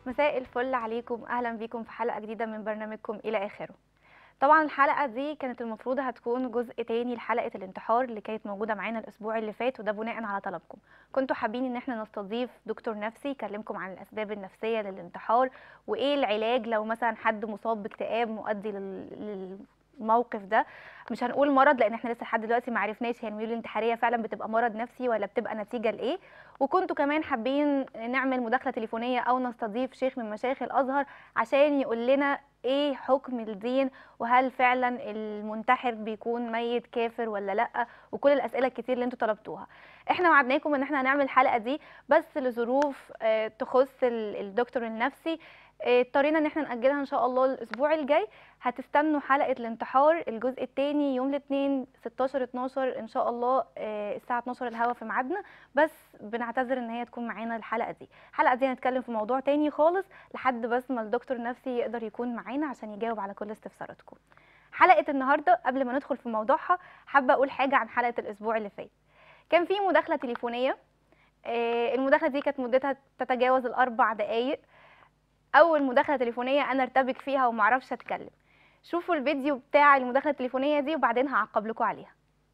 مساء الفل عليكم اهلا بيكم في حلقه جديده من برنامجكم الى اخره طبعا الحلقه دي كانت المفروض هتكون جزء تاني لحلقه الانتحار اللي كانت موجوده معانا الاسبوع اللي فات وده بناء على طلبكم كنتوا حابين ان احنا نستضيف دكتور نفسي يكلمكم عن الاسباب النفسيه للانتحار وايه العلاج لو مثلا حد مصاب باكتئاب مؤدي لل... للموقف ده مش هنقول مرض لان احنا لسه لحد دلوقتي ما عرفناش هي الميول الانتحاريه فعلا بتبقى مرض نفسي ولا بتبقى نتيجه لايه وكنتوا كمان حابين نعمل مداخله تليفونيه او نستضيف شيخ من مشايخ الازهر عشان يقول لنا ايه حكم الدين وهل فعلا المنتحر بيكون ميت كافر ولا لا وكل الاسئله الكتير اللي انتوا طلبتوها احنا وعدناكم ان احنا هنعمل الحلقه دي بس لظروف آه، تخص ال- الدكتور النفسي آه، اضطرينا ان احنا ناجلها ان شاء الله الاسبوع الجاي هتستنوا حلقه الانتحار الجزء الثاني يوم الاثنين 16 12 ان شاء الله آه، الساعه 12 الهوا في ميعادنا بس بنعتذر ان هي تكون معانا الحلقه دي الحلقه دي هنتكلم في موضوع تاني خالص لحد بس ما الدكتور النفسي يقدر يكون معانا عشان يجاوب على كل استفساراتكم حلقه النهارده قبل ما ندخل في موضوعها حابه اقول حاجه عن حلقه الاسبوع اللي فات كان في مداخله تليفونيه آه، المداخله دي كانت مدتها تتجاوز الاربع دقائق اول مداخله تليفونيه انا ارتبك فيها ومعرفش اتكلم شوفوا الفيديو بتاع المداخله التليفونيه دي وبعدين هعقب لكم عليها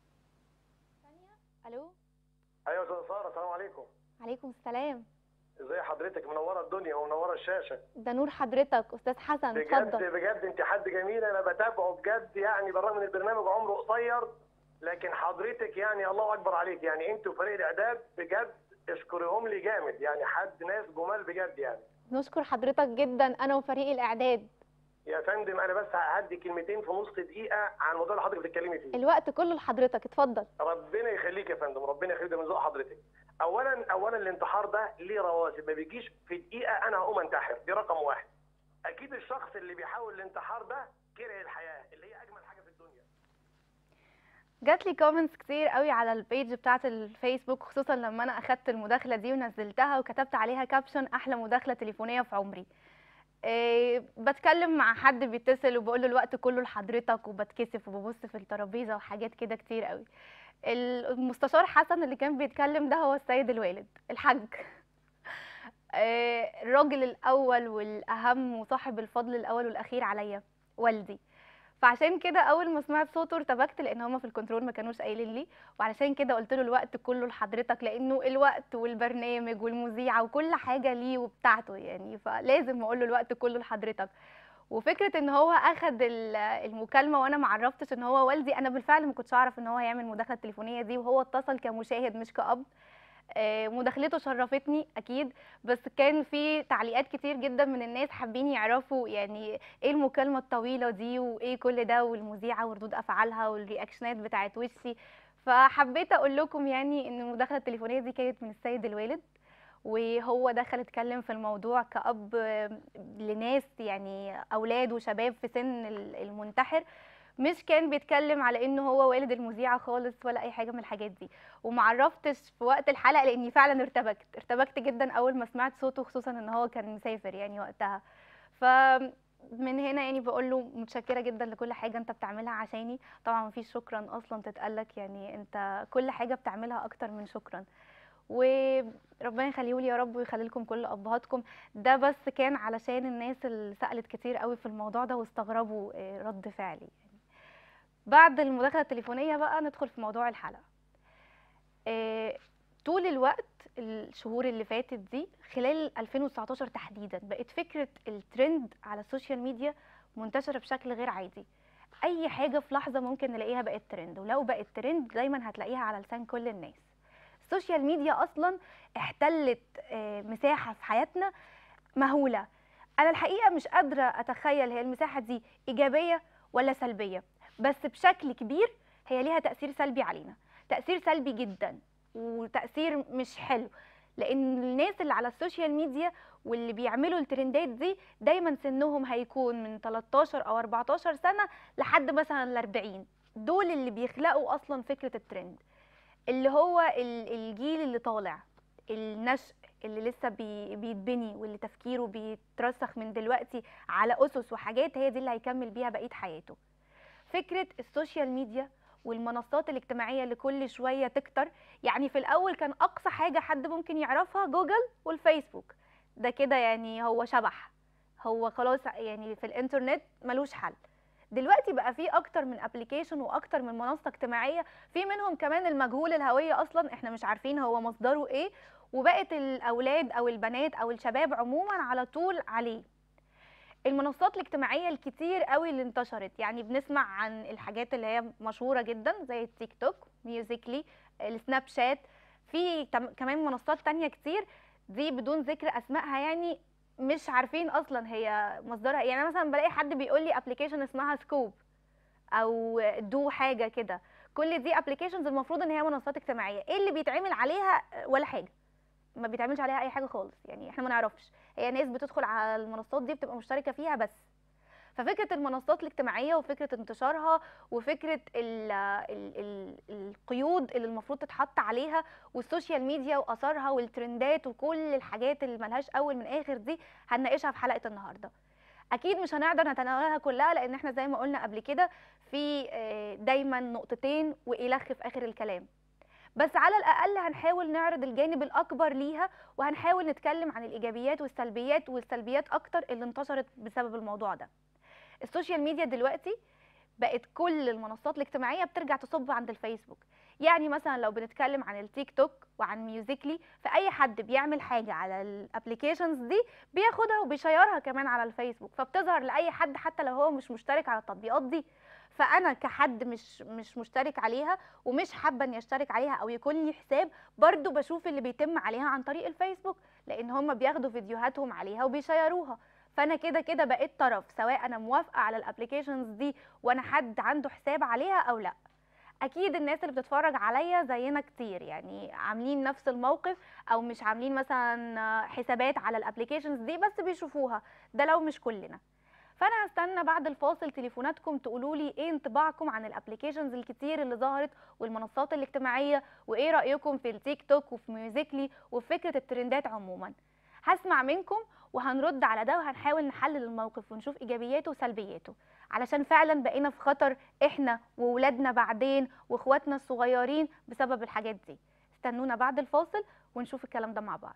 الو ايوه يا استاذه ساره السلام عليكم عليكم السلام ازي حضرتك منوره الدنيا ومنوره الشاشه ده نور حضرتك استاذ حسن بجد اتفضل بجد انت حد جميل انا بتابعه بجد يعني بالرغم ان البرنامج عمره قصير لكن حضرتك يعني الله اكبر عليك يعني انت وفريق الاعداد بجد اشكرهم لي جامد يعني حد ناس جمال بجد يعني نشكر حضرتك جدا انا وفريق الاعداد يا فندم انا بس هدي كلمتين في نص دقيقه عن الموضوع اللي حضرتك بتتكلمي فيه الوقت كله لحضرتك اتفضل ربنا يخليك يا فندم ربنا يخليك ده من ذوق حضرتك اولا اولا الانتحار ده ليه رواسب ما بيجيش في دقيقه انا هقوم انتحر دي رقم واحد اكيد الشخص اللي بيحاول الانتحار ده كره الحياه اللي هي اجمل حاجه في الدنيا جات لي كومنتس كتير قوي على البيج بتاعه الفيسبوك خصوصا لما انا اخدت المداخله دي ونزلتها وكتبت عليها كابشن احلى مداخله تليفونيه في عمري إيه بتكلم مع حد بيتصل وبقول له الوقت كله لحضرتك وبتكسف وببص في الترابيزه وحاجات كده كتير قوي المستشار حسن اللي كان بيتكلم ده هو السيد الوالد الحاج إيه الراجل الاول والاهم وصاحب الفضل الاول والاخير عليا والدي فعشان كده اول ما سمعت صوته ارتبكت لان هما في الكنترول ما كانوش قايلين لي وعلشان كده قلت له الوقت كله لحضرتك لانه الوقت والبرنامج والمذيعه وكل حاجه ليه وبتاعته يعني فلازم اقول له الوقت كله لحضرتك وفكره ان هو اخد ال- المكالمه وانا ما عرفتش ان هو والدي انا بالفعل ما كنتش اعرف ان هو هيعمل المداخله التليفونيه دي وهو اتصل كمشاهد مش كأب آه، مداخلته شرفتني اكيد بس كان في تعليقات كتير جدا من الناس حابين يعرفوا يعني ايه المكالمه الطويله دي وايه كل ده والمذيعه وردود افعالها والرياكشنات بتاعت وشي فحبيت اقول لكم يعني ان المداخله التليفونيه دي كانت من السيد الوالد وهو دخل اتكلم في الموضوع كأب آه، لناس يعني اولاد وشباب في سن ال- المنتحر مش كان بيتكلم على انه هو والد المذيعه خالص ولا اي حاجه من الحاجات دي ومعرفتش في وقت الحلقه لاني فعلا ارتبكت ارتبكت جدا اول ما سمعت صوته خصوصا ان هو كان مسافر يعني وقتها فمن هنا يعني بقول له متشكره جدا لكل حاجه انت بتعملها عشاني طبعا مفيش شكرا اصلا تتقالك يعني انت كل حاجه بتعملها اكتر من شكرا وربنا يخليه لي يا رب ويخلي لكم كل ابهاتكم ده بس كان علشان الناس اللي سالت كتير قوي في الموضوع ده واستغربوا آه، رد فعلي يعني بعد المداخله التليفونيه بقى ندخل في موضوع الحلقه آه، طول الوقت الشهور اللي فاتت دي خلال 2019 تحديدا بقت فكره الترند على السوشيال ميديا منتشره بشكل غير عادي اي حاجه في لحظه ممكن نلاقيها بقت ترند ولو بقت ترند دايما هتلاقيها على لسان كل الناس السوشيال ميديا اصلا احتلت آه، مساحه في حياتنا مهوله انا الحقيقه مش قادره اتخيل هي المساحه دي ايجابيه ولا سلبيه بس بشكل كبير هي ليها تاثير سلبي علينا تاثير سلبي جدا وتاثير مش حلو لان الناس اللي على السوشيال ميديا واللي بيعملوا الترندات دي دايما سنهم هيكون من 13 او 14 سنه لحد مثلا ال 40 دول اللي بيخلقوا اصلا فكره الترند اللي هو ال- الجيل اللي طالع النشء اللي لسه بي بيتبني واللي تفكيره بيترسخ من دلوقتي على اسس وحاجات هي دي اللي هيكمل بيها بقيه حياته فكره السوشيال ميديا والمنصات الاجتماعيه اللي كل شويه تكتر يعني في الاول كان اقصى حاجه حد ممكن يعرفها جوجل والفيسبوك ده كده يعني هو شبح هو خلاص يعني في الانترنت ملوش حل دلوقتي بقى في اكتر من ابلكيشن واكتر من منصه اجتماعيه في منهم كمان المجهول الهويه اصلا احنا مش عارفين هو مصدره ايه وبقت الاولاد او البنات او الشباب عموما على طول عليه المنصات الاجتماعيه الكتير قوي اللي انتشرت يعني بنسمع عن الحاجات اللي هي مشهوره جدا زي التيك توك ميوزيكلي السناب شات في تم- كمان منصات تانية كتير دي بدون ذكر اسمائها يعني مش عارفين اصلا هي مصدرها إيه. يعني أنا مثلا بلاقي حد بيقول لي ابلكيشن اسمها سكوب او دو حاجه كده كل دي ابلكيشنز المفروض ان هي منصات اجتماعيه ايه اللي بيتعمل عليها ولا حاجه ما بيتعملش عليها اي حاجه خالص يعني احنا ما نعرفش هي ناس بتدخل على المنصات دي بتبقى مشتركه فيها بس ففكره المنصات الاجتماعيه وفكره انتشارها وفكره ال ال ال القيود اللي المفروض تتحط عليها والسوشيال ميديا واثارها والترندات وكل الحاجات اللي ملهاش اول من اخر دي هنناقشها في حلقه النهارده اكيد مش هنقدر نتناولها كلها لان احنا زي ما قلنا قبل كده في آه، دايما نقطتين والخ في اخر الكلام بس على الاقل هنحاول نعرض الجانب الاكبر ليها وهنحاول نتكلم عن الايجابيات والسلبيات والسلبيات اكتر اللي انتشرت بسبب الموضوع ده السوشيال ميديا دلوقتي بقت كل المنصات الاجتماعيه بترجع تصب عند الفيسبوك يعني مثلا لو بنتكلم عن التيك توك وعن ميوزيكلي فاي حد بيعمل حاجه على الابلكيشنز دي بياخدها وبيشيرها كمان على الفيسبوك فبتظهر لاي حد حتى لو هو مش مشترك على التطبيقات دي فانا كحد مش مش مشترك عليها ومش حابه اني اشترك عليها او يكون لي حساب برضو بشوف اللي بيتم عليها عن طريق الفيسبوك لان هم بياخدوا فيديوهاتهم عليها وبيشيروها فانا كده كده بقيت طرف سواء انا موافقه على الابلكيشنز دي وانا حد عنده حساب عليها او لا اكيد الناس اللي بتتفرج عليا زينا كتير يعني عاملين نفس الموقف او مش عاملين مثلا حسابات على الابلكيشنز دي بس بيشوفوها ده لو مش كلنا فانا هستنى بعد الفاصل تليفوناتكم تقولوا لي ايه انطباعكم عن الابلكيشنز الكتير اللي ظهرت والمنصات الاجتماعيه وايه رايكم في التيك توك وفي ميوزيكلي وفي فكره الترندات عموما هسمع منكم وهنرد على ده وهنحاول نحلل الموقف ونشوف ايجابياته وسلبياته علشان فعلا بقينا في خطر احنا وولادنا بعدين واخواتنا الصغيرين بسبب الحاجات دي استنونا بعد الفاصل ونشوف الكلام ده مع بعض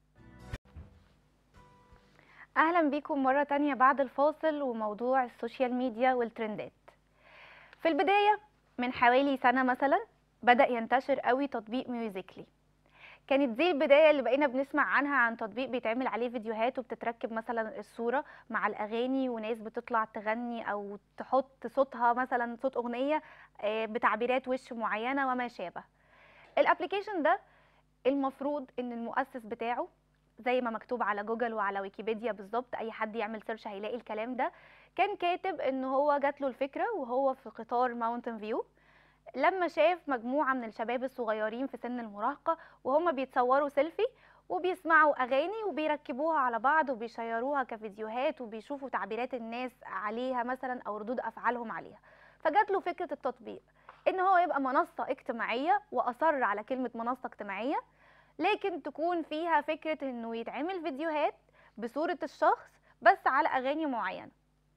اهلا بيكم مره تانية بعد الفاصل وموضوع السوشيال ميديا والترندات في البدايه من حوالي سنه مثلا بدا ينتشر قوي تطبيق ميوزيكلي كانت دي البدايه اللي بقينا بنسمع عنها عن تطبيق بيتعمل عليه فيديوهات وبتتركب مثلا الصوره مع الاغاني وناس بتطلع تغني او تحط صوتها مثلا صوت اغنيه آه، بتعبيرات وش معينه وما شابه الابلكيشن ده المفروض ان المؤسس بتاعه زي ما مكتوب على جوجل وعلى ويكيبيديا بالظبط اي حد يعمل سيرش هيلاقي الكلام ده كان كاتب ان هو جات له الفكره وهو في قطار ماونتن فيو لما شاف مجموعه من الشباب الصغيرين في سن المراهقه وهم بيتصوروا سيلفي وبيسمعوا اغاني وبيركبوها على بعض وبيشيروها كفيديوهات وبيشوفوا تعبيرات الناس عليها مثلا او ردود افعالهم عليها فجات له فكره التطبيق ان هو يبقى منصه اجتماعيه واصر على كلمه منصه اجتماعيه لكن تكون فيها فكره انه يتعمل فيديوهات بصوره الشخص بس على اغاني معينه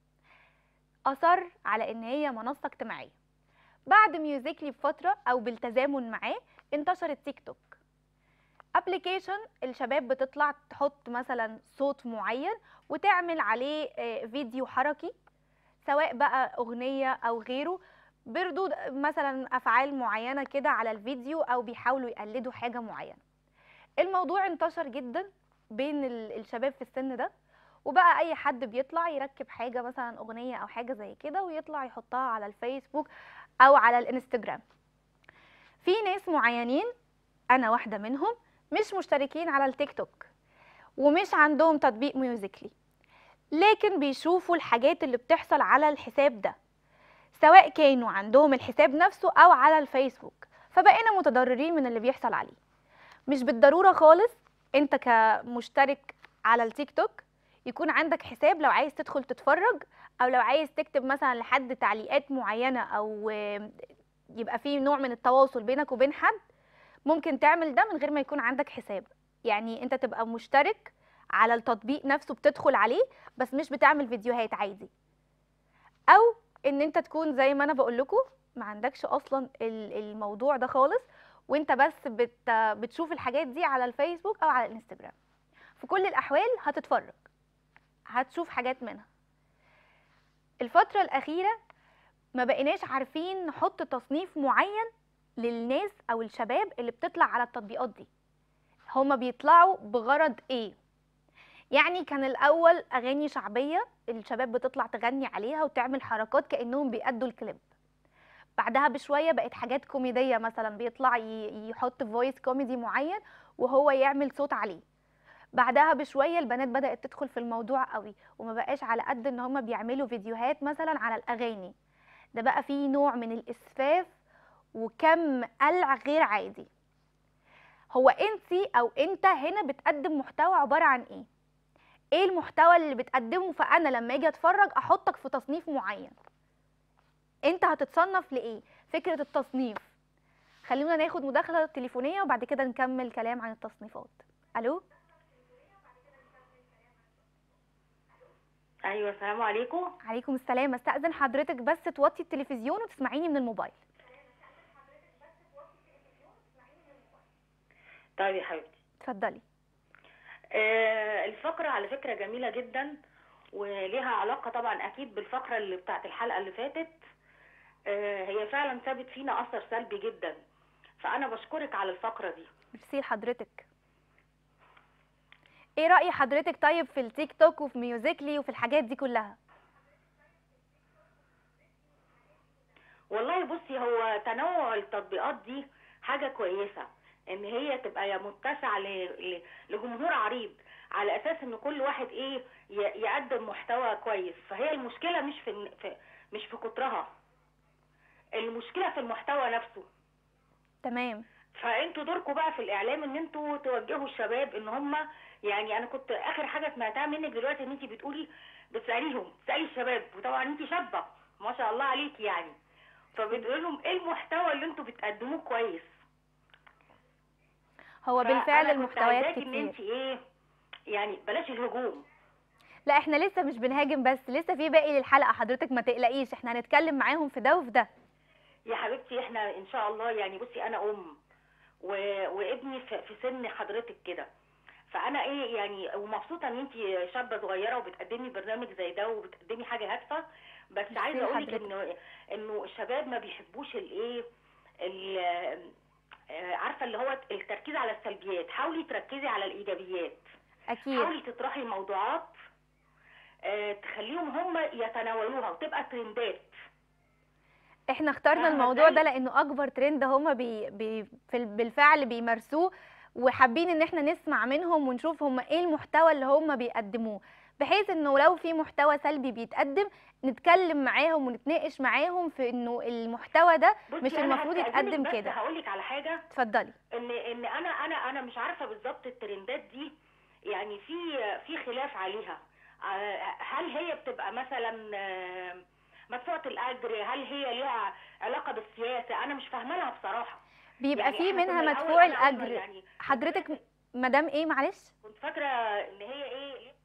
اصر على ان هي منصه اجتماعيه بعد ميوزيكلي بفتره او بالتزامن معاه انتشر التيك توك ابلكيشن الشباب بتطلع تحط مثلا صوت معين وتعمل عليه آه، فيديو حركي سواء بقى اغنيه او غيره بردود مثلا افعال معينه كده على الفيديو او بيحاولوا يقلدوا حاجه معينه الموضوع انتشر جدا بين ال- الشباب في السن ده وبقى اي حد بيطلع يركب حاجه مثلا اغنيه او حاجه زي كده ويطلع يحطها على الفيسبوك او على الانستجرام في ناس معينين انا واحده منهم مش مشتركين على التيك توك ومش عندهم تطبيق ميوزيكلي لكن بيشوفوا الحاجات اللي بتحصل على الحساب ده سواء كانوا عندهم الحساب نفسه او على الفيسبوك فبقينا متضررين من اللي بيحصل عليه مش بالضروره خالص انت كمشترك على التيك توك يكون عندك حساب لو عايز تدخل تتفرج او لو عايز تكتب مثلا لحد تعليقات معينه او آه، يبقى في نوع من التواصل بينك وبين حد ممكن تعمل ده من غير ما يكون عندك حساب يعني انت تبقى مشترك على التطبيق نفسه بتدخل عليه بس مش بتعمل فيديوهات عادي او ان انت تكون زي ما انا بقول لكم ما عندكش اصلا ال- الموضوع ده خالص وانت بس بت بتشوف الحاجات دي على الفيسبوك او على الانستجرام في كل الاحوال هتتفرج هتشوف حاجات منها الفتره الاخيره ما بقيناش عارفين نحط تصنيف معين للناس او الشباب اللي بتطلع على التطبيقات دي هما بيطلعوا بغرض ايه يعني كان الاول اغاني شعبيه الشباب بتطلع تغني عليها وتعمل حركات كانهم بيأدوا الكليب بعدها بشويه بقت حاجات كوميديه مثلا بيطلع ي- يحط فويس كوميدي معين وهو يعمل صوت عليه بعدها بشويه البنات بدأت تدخل في الموضوع قوي وما بقاش على قد ان هما بيعملوا فيديوهات مثلا على الاغاني ده بقى فيه نوع من الاسفاف وكم قلع غير عادي هو انتي او انت هنا بتقدم محتوى عباره عن ايه ايه المحتوى اللي بتقدمه فانا لما اجي اتفرج احطك في تصنيف معين انت هتتصنف لايه فكره التصنيف خلونا ناخد مداخله تليفونيه وبعد كده نكمل كلام عن التصنيفات الو ايوه السلام عليكم عليكم السلام استاذن حضرتك بس توطي التلفزيون وتسمعيني من الموبايل طيب يا حبيبتي اتفضلي آه الفقره على فكره جميله جدا وليها علاقه طبعا اكيد بالفقره اللي بتاعت الحلقه اللي فاتت آه هي فعلا سابت فينا اثر سلبي جدا فانا بشكرك على الفقره دي ميرسي لحضرتك ايه رأي حضرتك طيب في التيك توك وفي ميوزيكلي وفي الحاجات دي كلها والله بصي هو تنوع التطبيقات دي حاجه كويسه ان هي تبقى يا متسعه ل- ل- لجمهور عريض على اساس ان كل واحد ايه ي- يقدم محتوى كويس فهي المشكله مش في الن- في- مش في كترها المشكله في المحتوى نفسه تمام فانتوا دوركم بقى في الاعلام ان انتوا توجهوا الشباب ان هم يعني انا كنت اخر حاجه سمعتها منك دلوقتي ان انت بتقولي بتساليهم بتسالي الشباب وطبعا انت شابه ما شاء الله عليكي يعني فبتقولي لهم ايه المحتوى اللي انتوا بتقدموه كويس هو بالفعل فأنا كنت المحتويات عايزاكي ان انت كتير ايه يعني بلاش الهجوم لا احنا لسه مش بنهاجم بس لسه في باقي للحلقة حضرتك ما تقلقيش احنا هنتكلم معاهم في ده وفي ده يا حبيبتي احنا ان شاء الله يعني بصي انا ام و... وابني في... في سن حضرتك كده فانا ايه يعني ومبسوطه ان انت شابه صغيره وبتقدمي برنامج زي ده وبتقدمي حاجه هادفه بس ميرسي عايزه اقول لك لحضرتك. انه انه الشباب ما بيحبوش الايه ال- آه، عارفه اللي هو التركيز على السلبيات حاولي تركزي على الايجابيات اكيد حاولي تطرحي موضوعات آه، تخليهم هم يتناولوها وتبقى ترندات احنا اخترنا فاهمة الموضوع ازاي؟ ده لانه اكبر ترند هما بي بي في ال- بالفعل بيمارسوه وحابين ان احنا نسمع منهم ونشوف هما ايه المحتوى اللي هما بيقدموه بحيث انه لو في محتوى سلبي بيتقدم نتكلم معاهم ونتناقش معاهم في انه المحتوى ده بصي مش أنا المفروض هستأذنك يتقدم بس كده هقول لك على حاجه اتفضلي ان ان انا انا انا مش عارفه بالظبط الترندات دي يعني في في خلاف عليها آه، هل هي بتبقى مثلا آه، مدفوعه الاجر هل هي ليها علاقه بالسياسه انا مش فاهمه لها بصراحه بيبقى يعني في إحنا منها كنا الأول- مدفوع أنا أول ما الاجر يعني حضرتك مدام ايه معلش كنت فاكره ان هي ايه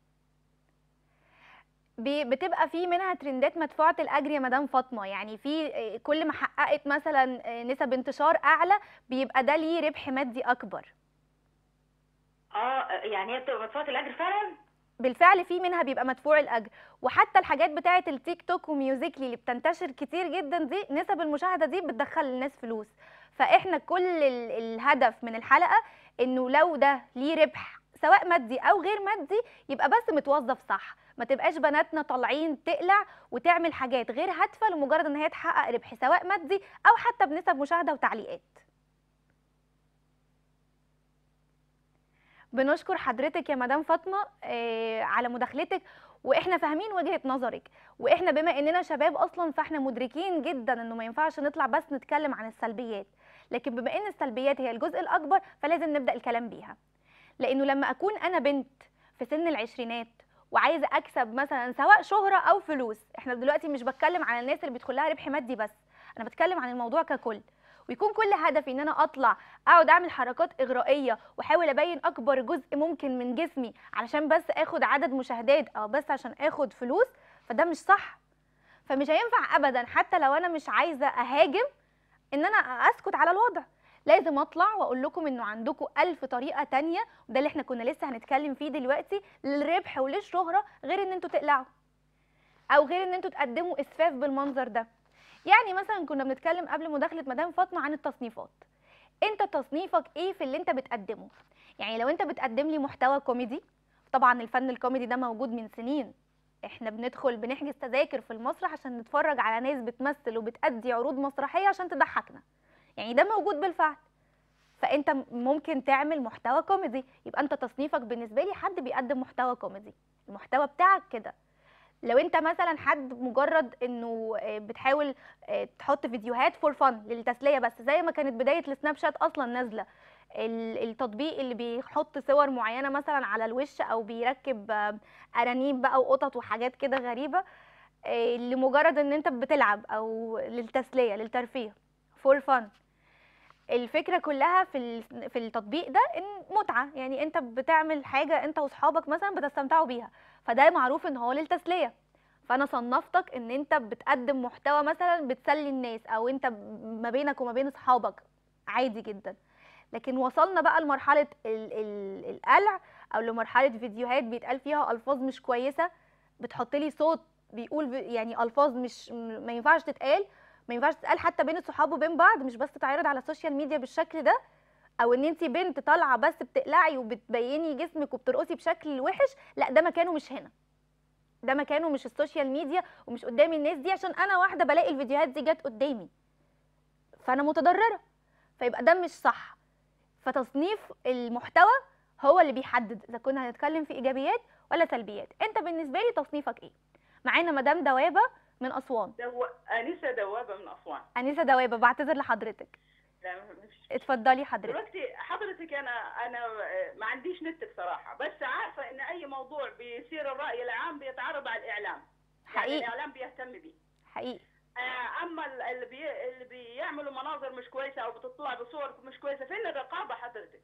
بي- بتبقى في منها ترندات مدفوعة الأجر يا مدام فاطمة يعني في آه، كل ما حققت مثلا آه، نسب انتشار أعلى بيبقى ده ليه ربح مادي أكبر اه يعني هي بتبقى مدفوعه الاجر فعلا بالفعل في منها بيبقى مدفوع الأجر وحتى الحاجات بتاعة التيك توك وميوزيكلي اللي بتنتشر كتير جدا دي نسب المشاهدة دي بتدخل للناس فلوس فإحنا كل ال- الهدف من الحلقة إنه لو ده ليه ربح سواء مادي أو غير مادي يبقى بس متوظف صح ما تبقاش بناتنا طالعين تقلع وتعمل حاجات غير هادفة لمجرد إن هي تحقق ربح سواء مادي أو حتى بنسب مشاهدة وتعليقات بنشكر حضرتك يا مدام فاطمه آه، على مداخلتك واحنا فاهمين وجهه نظرك واحنا بما اننا شباب اصلا فاحنا مدركين جدا انه ما ينفعش نطلع بس نتكلم عن السلبيات لكن بما ان السلبيات هي الجزء الاكبر فلازم نبدا الكلام بيها لانه لما اكون انا بنت في سن العشرينات وعايزه اكسب مثلا سواء شهره او فلوس احنا دلوقتي مش بتكلم عن الناس اللي بيدخل لها ربح مادي بس انا بتكلم عن الموضوع ككل ويكون كل هدفي ان انا اطلع اقعد اعمل حركات اغرائيه واحاول ابين اكبر جزء ممكن من جسمي علشان بس اخد عدد مشاهدات او بس عشان اخد فلوس فده مش صح فمش هينفع ابدا حتى لو انا مش عايزه اهاجم ان انا اسكت على الوضع لازم اطلع واقول لكم انه عندكم ألف طريقه تانية وده اللي احنا كنا لسه هنتكلم فيه دلوقتي للربح وللشهره غير ان انتوا تقلعوا او غير ان انتوا تقدموا اسفاف بالمنظر ده يعني مثلا كنا بنتكلم قبل مداخله مدام فاطمه عن التصنيفات انت تصنيفك ايه في اللي انت بتقدمه يعني لو انت بتقدم لي محتوى كوميدي طبعا الفن الكوميدي ده موجود من سنين احنا بندخل بنحجز تذاكر في المسرح عشان نتفرج على ناس بتمثل وبتأدي عروض مسرحيه عشان تضحكنا يعني ده موجود بالفعل فانت ممكن تعمل محتوى كوميدي يبقى انت تصنيفك بالنسبه لي حد بيقدم محتوى كوميدي المحتوى بتاعك كده لو انت مثلا حد مجرد انه آه، بتحاول آه، تحط فيديوهات فور فن للتسليه بس زي ما كانت بدايه السناب شات اصلا نازله ال- التطبيق اللي بيحط صور معينه مثلا على الوش او بيركب آه، ارانيب بقى وقطط وحاجات كده غريبه آه، لمجرد ان انت بتلعب او للتسليه للترفيه فور فن الفكره كلها في ال- في التطبيق ده ان متعه يعني انت بتعمل حاجه انت واصحابك مثلا بتستمتعوا بيها فده معروف ان هو للتسليه فانا صنفتك ان انت بتقدم محتوى مثلا بتسلي الناس او انت ب- ما بينك وما بين اصحابك عادي جدا لكن وصلنا بقى لمرحله ال- ال- القلع او لمرحله فيديوهات بيتقال فيها الفاظ مش كويسه بتحط لي صوت بيقول ب- يعني الفاظ مش م- ما ينفعش تتقال ما ينفعش تتقال حتى بين الصحاب وبين بعض مش بس تتعرض على السوشيال ميديا بالشكل ده او ان انت بنت طالعه بس بتقلعي وبتبيني جسمك وبترقصي بشكل وحش لا ده مكانه مش هنا ده مكانه مش السوشيال ميديا ومش قدام الناس دي عشان انا واحده بلاقي الفيديوهات دي جت قدامي فانا متضرره فيبقى ده مش صح فتصنيف المحتوى هو اللي بيحدد اذا كنا هنتكلم في ايجابيات ولا سلبيات انت بالنسبه لي تصنيفك ايه معانا مدام دوابه من اسوان دو... انسه دوابه من اسوان انسه دوابه بعتذر لحضرتك لا مش اتفضلي حضرتك دلوقتي حضرتك انا انا ما عنديش نت بصراحه بس عارفه ان اي موضوع بيصير الراي العام بيتعرض على الاعلام يعني حقيقي الاعلام بيهتم بيه حقيقي آه، اما ال- اللي, بي... اللي بيعملوا مناظر مش كويسه او بتطلع بصور مش كويسه فين الرقابه حضرتك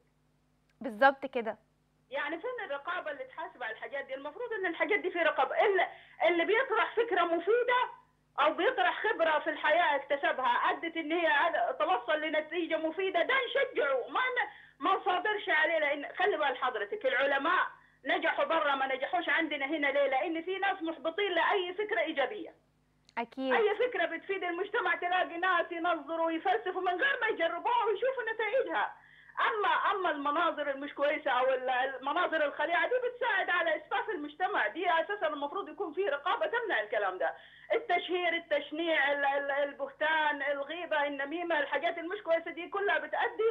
بالظبط كده يعني فين الرقابه اللي تحاسب على الحاجات دي المفروض ان الحاجات دي في رقابه اللي, اللي بيطرح فكره مفيده او بيطرح خبره في الحياه اكتسبها ادت ان هي عد- توصل لنتيجه مفيده ده نشجعه ما ن- ما نصابرش عليه لان خلي بال حضرتك العلماء نجحوا برا ما نجحوش عندنا هنا ليه؟ لان في ناس محبطين لاي فكره ايجابيه اكيد اي فكره بتفيد المجتمع تلاقي ناس ينظروا ويفلسفوا من غير ما يجربوها ويشوفوا نتائجها اما اما المناظر المش كويسه او ال- المناظر الخليعه دي بتساعد على اسفاف المجتمع دي اساسا المفروض يكون في رقابه تمنع الكلام ده التشهير التشنيع ال- ال- البهتان الغيبه النميمه الحاجات المش كويسه دي كلها بتؤدي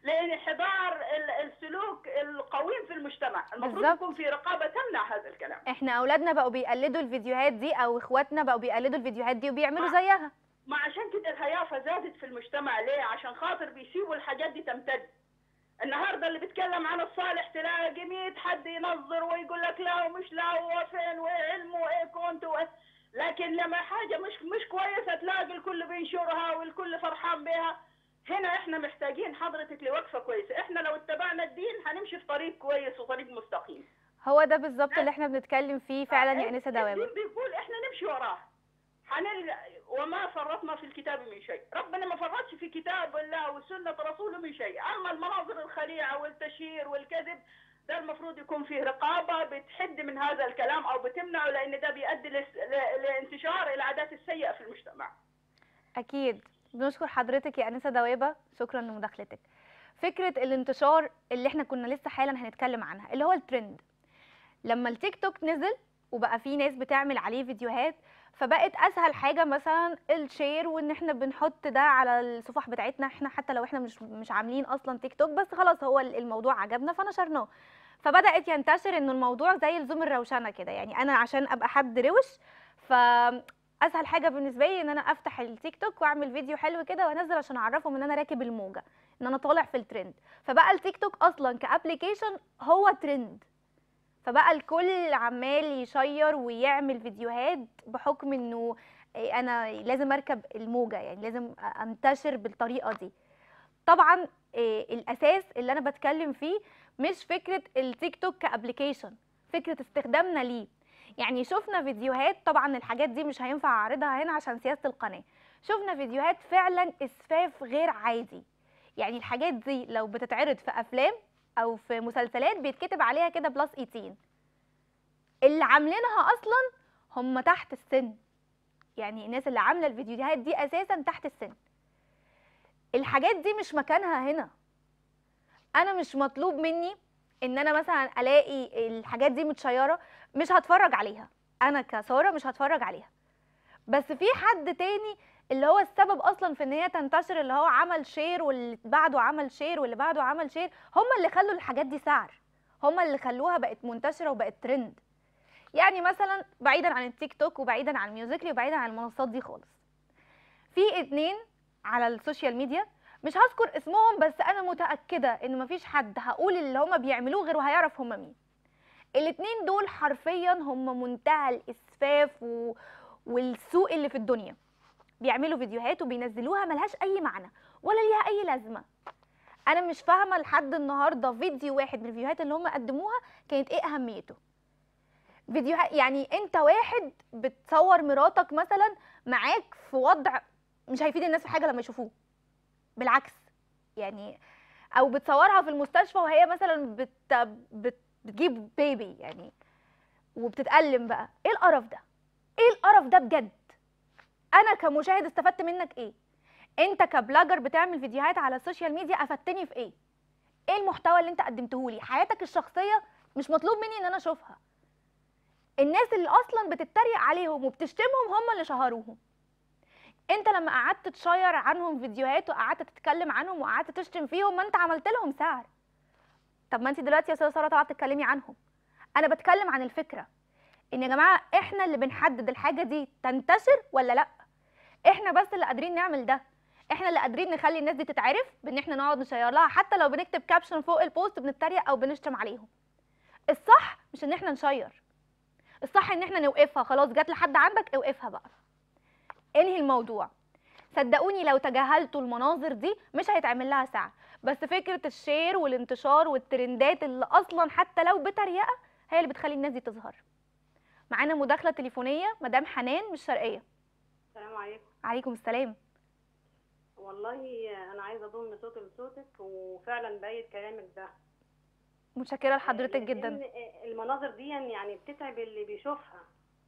لانحدار ال- السلوك القويم في المجتمع المفروض بالظبط. يكون في رقابه تمنع هذا الكلام احنا اولادنا بقوا بيقلدوا الفيديوهات دي او اخواتنا بقوا بيقلدوا الفيديوهات دي وبيعملوا ما- زيها ما عشان كده الهيافة زادت في المجتمع ليه؟ عشان خاطر بيسيبوا الحاجات دي تمتد. النهارده اللي بيتكلم عن الصالح تلاقي 100 حد ينظر ويقول لك لا ومش لا وفين وايه علم وايه كنت وايه لكن لما حاجة مش مش كويسة تلاقي الكل بينشرها والكل فرحان بها هنا احنا محتاجين حضرتك لوقفة كويسة، احنا لو اتبعنا الدين هنمشي في طريق كويس وطريق مستقيم. هو ده بالظبط اللي احنا بنتكلم فيه فعلا يا انسه دوابه الدين بيقول احنا نمشي وراه حنل وما فرطنا في الكتاب من شيء ربنا ما فرطش في كتاب الله وسنة رسوله من شيء أما المناظر الخليعة والتشهير والكذب ده المفروض يكون فيه رقابة بتحد من هذا الكلام أو بتمنعه لأن ده بيؤدي لس- ل- لانتشار العادات السيئة في المجتمع اكيد بنشكر حضرتك يا انسه دوابه شكرا لمداخلتك فكره الانتشار اللي احنا كنا لسه حالا هنتكلم عنها اللي هو الترند لما التيك توك نزل وبقى في ناس بتعمل عليه فيديوهات فبقت اسهل حاجه مثلا الشير وان احنا بنحط ده على الصفح بتاعتنا احنا حتى لو احنا مش مش عاملين اصلا تيك توك بس خلاص هو الموضوع عجبنا فنشرناه فبدات ينتشر انه الموضوع زي لزوم الروشنه كده يعني انا عشان ابقى حد روش ف اسهل حاجه بالنسبه لي ان انا افتح التيك توك واعمل فيديو حلو كده وانزل عشان اعرفهم ان انا راكب الموجه ان انا طالع في الترند فبقى التيك توك اصلا كابليكيشن هو ترند فبقى الكل عمال يشير ويعمل فيديوهات بحكم انه إيه انا لازم اركب الموجه يعني لازم انتشر بالطريقه دي طبعا إيه الاساس اللي انا بتكلم فيه مش فكره التيك توك كابليكيشن فكره استخدامنا ليه يعني شفنا فيديوهات طبعا الحاجات دي مش هينفع اعرضها هنا عشان سياسه القناه شفنا فيديوهات فعلا اسفاف غير عادي يعني الحاجات دي لو بتتعرض في افلام او في مسلسلات بيتكتب عليها كده بلس 18 اللي عاملينها اصلا هم تحت السن يعني الناس اللي عامله الفيديوهات دي اساسا تحت السن الحاجات دي مش مكانها هنا انا مش مطلوب مني ان انا مثلا الاقي الحاجات دي متشيره مش هتفرج عليها انا كساره مش هتفرج عليها بس في حد تاني اللي هو السبب اصلا في ان هي تنتشر اللي هو عمل شير واللي بعده عمل شير واللي بعده عمل شير هم اللي خلوا الحاجات دي سعر هم اللي خلوها بقت منتشره وبقت ترند يعني مثلا بعيدا عن التيك توك وبعيدا عن الميوزيكلي وبعيدا عن المنصات دي خالص في اتنين على السوشيال ميديا مش هذكر اسمهم بس انا متاكده ان مفيش حد هقول اللي هما بيعملوه غير وهيعرف هما مين الاتنين دول حرفيا هما منتهى الاسفاف و... والسوء اللي في الدنيا بيعملوا فيديوهات وبينزلوها ملهاش اي معنى ولا ليها اي لازمه انا مش فاهمه لحد النهارده فيديو واحد من الفيديوهات اللي هم قدموها كانت ايه اهميته فيديوهات يعني انت واحد بتصور مراتك مثلا معاك في وضع مش هيفيد الناس في حاجه لما يشوفوه بالعكس يعني او بتصورها في المستشفى وهي مثلا بت... بت... بتجيب بيبي يعني وبتتألم بقى ايه القرف ده ايه القرف ده بجد انا كمشاهد استفدت منك ايه انت كبلاجر بتعمل فيديوهات على السوشيال ميديا افدتني في ايه ايه المحتوى اللي انت قدمته لي حياتك الشخصيه مش مطلوب مني ان انا اشوفها الناس اللي اصلا بتتريق عليهم وبتشتمهم هم اللي شهروهم انت لما قعدت تشير عنهم فيديوهات وقعدت تتكلم عنهم وقعدت تشتم فيهم ما انت عملت لهم سعر طب ما انت دلوقتي يا استاذه ساره طالعه تتكلمي عنهم انا بتكلم عن الفكره ان يا جماعه احنا اللي بنحدد الحاجه دي تنتشر ولا لا احنا بس اللي قادرين نعمل ده احنا اللي قادرين نخلي الناس دي تتعرف بان احنا نقعد نشير لها حتى لو بنكتب كابشن فوق البوست بنتريق او بنشتم عليهم الصح مش ان احنا نشير الصح ان احنا نوقفها خلاص جات لحد عندك اوقفها بقى انهي الموضوع صدقوني لو تجاهلتوا المناظر دي مش هيتعمل لها سعر بس فكره الشير والانتشار والترندات اللي اصلا حتى لو بتريقه هي اللي بتخلي الناس دي تظهر معانا مداخله تليفونيه مدام حنان من الشرقيه السلام عليكم عليكم السلام والله انا عايزه اضم صوتي لصوتك وفعلا بايد كلامك ده متشكره لحضرتك لأن جدا المناظر دي يعني بتتعب اللي بيشوفها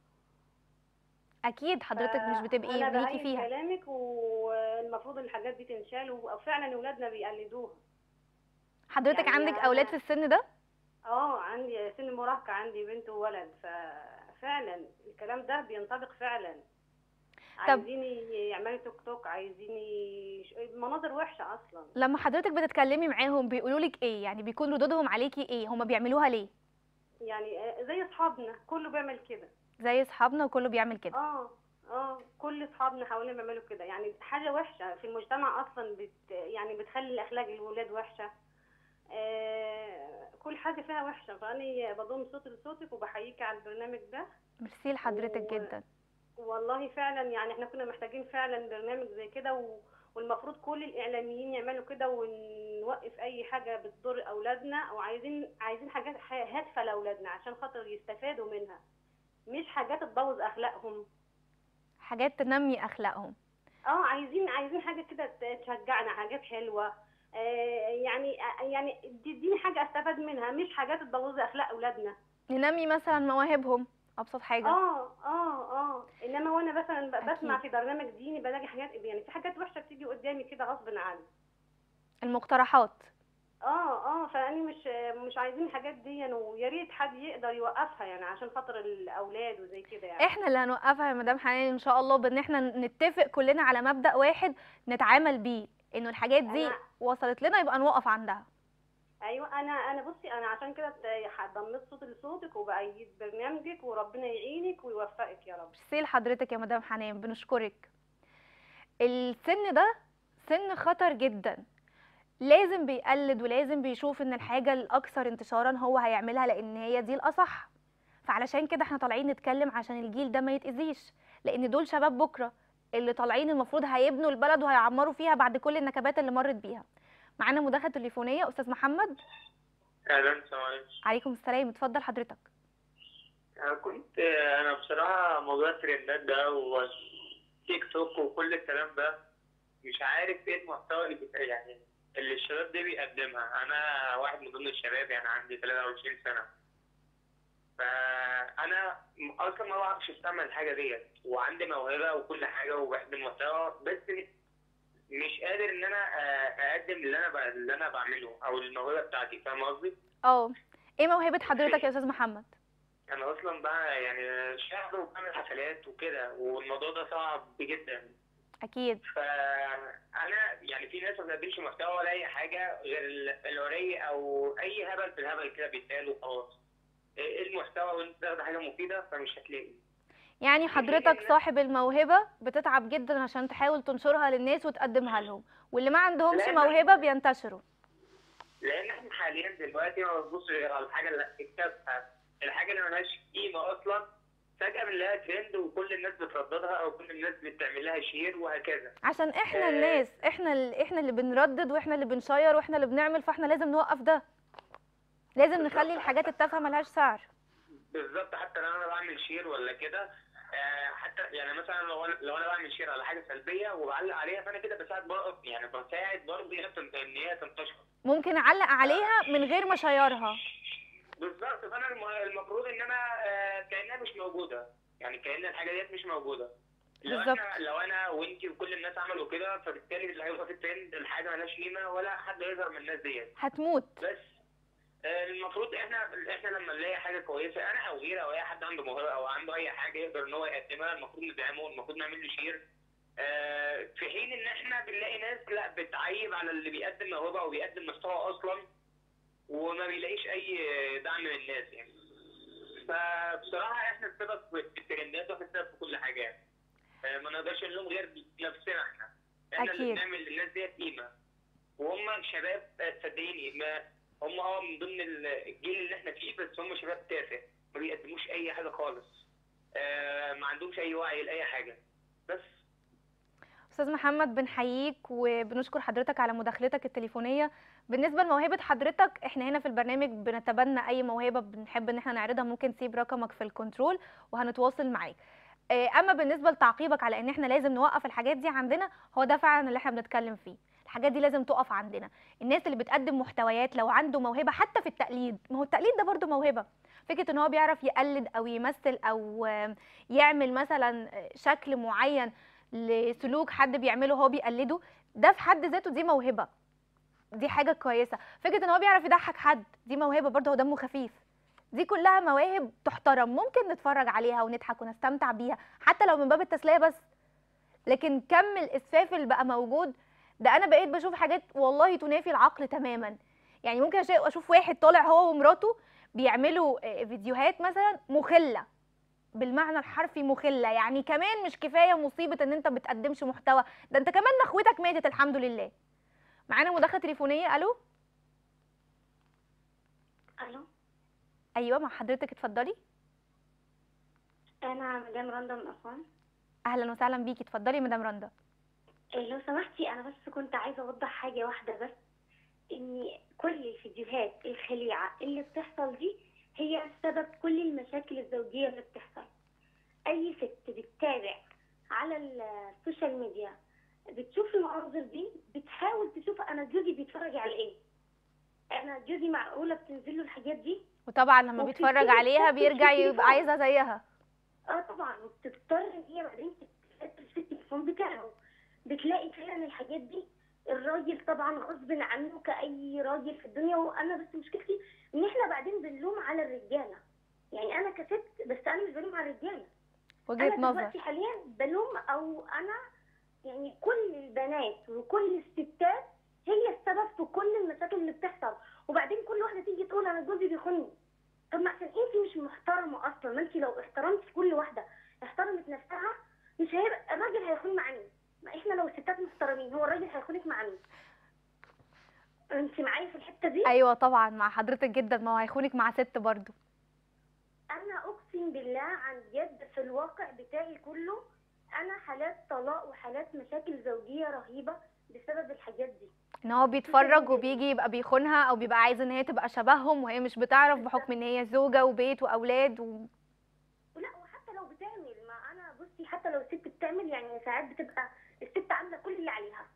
اكيد حضرتك مش بتبقي انا ليكي بأيد فيها كلامك والمفروض الحاجات دي تنشال وفعلا اولادنا بيقلدوها حضرتك يعني عندك أنا- اولاد في السن ده اه عندي سن مراهقه عندي بنت وولد ففعلا الكلام ده بينطبق فعلا عايزين يعملوا توك توك عايزين يش... مناظر وحشه اصلا لما حضرتك بتتكلمي معاهم بيقولوا لك ايه يعني بيكون ردودهم عليكي ايه هما بيعملوها ليه يعني آه، زي اصحابنا كله بيعمل كده زي اصحابنا وكله بيعمل كده اه اه كل اصحابنا حوالينا بيعملوا كده يعني حاجه وحشه في المجتمع اصلا بت يعني بتخلي الاخلاق الولاد وحشه آه كل حاجه فيها وحشه فانا بضم صوتي لصوتك وبحييك على البرنامج ده ميرسي لحضرتك و- جدا والله فعلا يعني احنا كنا محتاجين فعلا برنامج زي كده و... والمفروض كل الاعلاميين يعملوا كده ونوقف اي حاجه بتضر اولادنا او عايزين عايزين حاجات ح- هادفه لاولادنا عشان خاطر يستفادوا منها مش حاجات تبوظ اخلاقهم حاجات تنمي اخلاقهم اه عايزين عايزين حاجه كده ت- تشجعنا حاجات حلوه آه يعني آه يعني دي دي حاجه استفاد منها مش حاجات تبوظ اخلاق اولادنا ننمي مثلا مواهبهم ابسط حاجه اه اه اه انما وانا مثلا ب- بسمع أكيد. في برنامج ديني بلاقي حاجات يعني في حاجات وحشه بتيجي قدامي كده غصب عني المقترحات اه اه فانا مش مش عايزين الحاجات دي يعني ويا ريت حد يقدر يوقفها يعني عشان خاطر الاولاد وزي كده يعني احنا اللي هنوقفها يا مدام حنان ان شاء الله بان احنا نتفق كلنا على مبدأ واحد نتعامل بيه انه الحاجات دي أنا- وصلت لنا يبقى نوقف عندها ايوه انا انا بصي انا عشان كده ت- ضميت صوتي لصوتك وبأيد برنامجك وربنا يعينك ويوفقك يا رب ميرسي لحضرتك يا مدام حنان بنشكرك السن ده سن خطر جدا لازم بيقلد ولازم بيشوف ان الحاجه الاكثر انتشارا هو هيعملها لان هي دي الاصح فعلشان كده احنا طالعين نتكلم عشان الجيل ده ما يتاذيش لان دول شباب بكره اللي طالعين المفروض هيبنوا البلد وهيعمروا فيها بعد كل النكبات اللي مرت بيها معانا مداخله تليفونيه استاذ محمد اهلا السلام عليكم عليكم السلام اتفضل حضرتك انا كنت انا بصراحه موضوع الترندات ده وتيك توك وكل الكلام ده مش عارف ايه المحتوى اللي بيت... يعني اللي الشباب دي بيقدمها انا واحد من ضمن الشباب يعني عندي 23 سنه فانا م- اصلا ما بعرفش استعمل الحاجه ديت وعندي موهبه وكل حاجه وبقدم محتوى بس مش قادر ان انا آه، اقدم اللي انا ب- اللي انا بعمله او الموهبه بتاعتي فاهم قصدي؟ اه ايه موهبه حضرتك يا استاذ محمد انا اصلا بقى يعني شاعر وبعمل حفلات وكده والموضوع ده صعب جدا اكيد فانا يعني في ناس ما بتقدمش محتوى ولا اي حاجه غير ال- العري او اي هبل في الهبل كده بيتقال وخلاص ايه المحتوى وانت تاخد حاجه مفيده فمش هتلاقي يعني حضرتك صاحب الموهبه بتتعب جدا عشان تحاول تنشرها للناس وتقدمها لهم واللي ما عندهمش لا، لا. موهبه بينتشروا لان احنا حاليا دلوقتي ما بنبصش غير على الحاجه اللي التافهه الحاجه اللي ملهاش قيمه اصلا فجاه بنلاقيها ترند وكل الناس بترددها او كل الناس بتعمل لها شير وهكذا عشان احنا آه. الناس احنا ال... احنا اللي بنردد واحنا اللي بنشير واحنا اللي بنعمل فاحنا لازم نوقف ده لازم نخلي الحاجات التافهه ملهاش سعر بالظبط حتى لو انا بعمل شير ولا كده آه، حتى يعني مثلا لو انا لو انا بعمل شير على حاجه سلبيه وبعلق عليها فانا كده بساعد برضه يعني بساعد برضه هي تن- ان هي تنتشر ممكن اعلق عليها من غير ما اشيرها بالظبط فانا الم- المفروض ان انا آه، كانها مش موجوده يعني كان الحاجه ديت مش موجوده لو بالظبط. احنا لو انا وانتي وكل الناس عملوا كده فبالتالي اللي هيبقى في الترند الحاجه مالهاش قيمه ولا حد يظهر من الناس ديت هتموت بس آه، المفروض احنا احنا لما نلاقي حاجه كويسه انا او غيري او اي حد عنده موهبه او عنده اي حاجه يقدر ان هو يقدمها المفروض ندعمه المفروض نعمل له شير آه، في حين ان احنا بنلاقي ناس لا بتعيب على اللي بيقدم موهبه او بيقدم محتوى اصلا وما بيلاقيش اي دعم من الناس يعني فبصراحه احنا السبب في الترندات واحنا السبب في كل حاجه يعني آه، ما نقدرش نلوم غير نفسنا احنا احنا اللي أكيد. بنعمل للناس ديت قيمه وهم شباب آه، صدقيني ما هم اه من ضمن الجيل اللي احنا فيه بس هم شباب تافه ما بيقدموش اي حاجه خالص آه ما عندهمش اي وعي لاي حاجه بس استاذ محمد بنحييك وبنشكر حضرتك على مداخلتك التليفونيه بالنسبه لموهبه حضرتك احنا هنا في البرنامج بنتبنى اي موهبه بنحب ان احنا نعرضها ممكن تسيب رقمك في الكنترول وهنتواصل معاك آه، اما بالنسبه لتعقيبك على ان احنا لازم نوقف الحاجات دي عندنا هو ده فعلا اللي احنا بنتكلم فيه الحاجات دي لازم تقف عندنا الناس اللي بتقدم محتويات لو عنده موهبه حتى في التقليد ما هو التقليد ده برضو موهبه فكره ان هو بيعرف يقلد او يمثل او آه، يعمل مثلا آه، شكل معين لسلوك حد بيعمله هو بيقلده ده في حد ذاته دي موهبه دي حاجه كويسه فكره ان هو بيعرف يضحك حد دي موهبه برضه هو دمه خفيف دي كلها مواهب تحترم ممكن نتفرج عليها ونضحك ونستمتع بيها حتى لو من باب التسليه بس لكن كم الاسفاف اللي بقى موجود ده انا بقيت بشوف حاجات والله تنافي العقل تماما يعني ممكن أشا- اشوف واحد طالع هو ومراته بيعملوا آه، فيديوهات مثلا مخله بالمعنى الحرفي مخله يعني كمان مش كفايه مصيبه ان انت بتقدمش محتوى ده انت كمان نخوتك ماتت الحمد لله معانا مداخله تليفونيه الو الو ايوه مع حضرتك اتفضلي انا مدام رندا من اسوان اهلا وسهلا بيكي اتفضلي يا مدام رندا إيه لو سمحتي انا بس كنت عايزه اوضح حاجه واحده بس ان كل الفيديوهات الخليعه اللي بتحصل دي هي سبب كل المشاكل الزوجيه اللي بتحصل اي ست بتتابع على السوشيال ميديا بتشوف المناظر دي بتحاول تشوف انا جوزي بيتفرج على ايه انا جوزي معقوله بتنزل له الحاجات دي وطبعا لما وبتبتدي بيتفرج عليها تفكر في بيرجع يبقى التليفون. عايزه زيها اه طبعا وبتضطر ان هي بعدين تقفل في التليفون بتاعه بتلاقي فعلا الحاجات دي الراجل طبعا غصب عنه كأي راجل في الدنيا وانا بس مشكلتي ان احنا بعدين بنلوم على الرجاله يعني انا كست بس انا مش بلوم على الرجاله وجهه انا نظر دلوقتي حاليا بلوم او انا يعني كل البنات وكل الستات هي السبب في كل المشاكل اللي بتحصل وبعدين كل واحده تيجي تقول انا جوزي بيخوني طب ما عشان انت مش محترمه اصلا ما انت لو احترمتي كل واحده احترمت نفسها مش هيبقى الراجل هيخون مع مين ما احنا لو الستات محترمين هو الراجل هيخونك مع مين انت معايا في الحته دي ايوه طبعا مع حضرتك جدا ما هو هيخونك مع ست برضو انا اقسم بالله عن جد في الواقع بتاعي كله انا حالات طلاق وحالات مشاكل زوجيه رهيبه بسبب الحاجات دي ان هو بيتفرج وبيجي يبقى بيخونها او بيبقى عايز ان هي تبقى شبههم وهي مش بتعرف بحكم ان هي زوجه وبيت واولاد و... ولا وحتى لو بتعمل ما انا بصي حتى لو الست بتعمل يعني ساعات بتبقى الست عامله كل اللي عليها